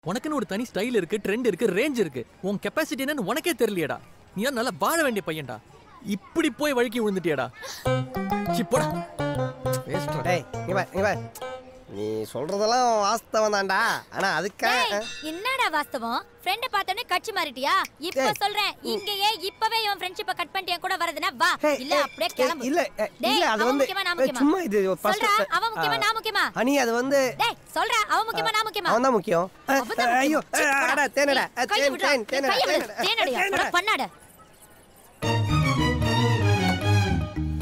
உனக்குன்னு ஒரு தனி ஸ்டைல் இருக்கு ட்ரெண்ட் இருக்கு ரேஞ்ச் இருக்கு உன் கெப்பாசிட்டி என்னன்னு உனக்கே தெரியலையேடா நீ தான் நல்லா வாழ வேண்டிய பையன்டா இப்படி போய் வழுக்கி விழுந்துட்டியாடா சி போடா வேஸ்ட்ரா டேய் இங்க பார் இங்க பார் நீ சொல்றதெல்லாம் வாஸ்தவம் தான்டா ஆனா அதுக்காக டேய், என்னடா வாஸ்தவம் ஃப்ரெண்ட பார்த்தோன்னே கட்சி மாறிட்டியா இப்ப டேய். சொல்றேன் இங்கேயே இப்பவே இவன் ஃப்ரெண்ட்ஷிப்ப கட் பண்ணிட்டு என் கூட வரதுனா வா ஏய், இல்ல ஏய், அப்படியே ஏய், கிளம்பு இல்ல ஏய், டேய், இல்ல அது அவன் வந்து முக்கியமா, நான் ஏய், முக்கியமா? சும்மா இது first- சொல்றா அவன் முக்கியமா ஆ, நான் முக்கியமா அனி அது வந்து டேய் சொல்றா அவன் முக்கியமா நான் முக்கியமா அவன் தான் முக்கியம் அவன்தான் ஐயோ முக்கியம். சீ, போடா. அடா தேனடா ஏய், கையை தேன் விட்றா. தேன் தேனடா கையை விடு. தேனடா தேனடியா? தேனடா போடா, பண்ணாட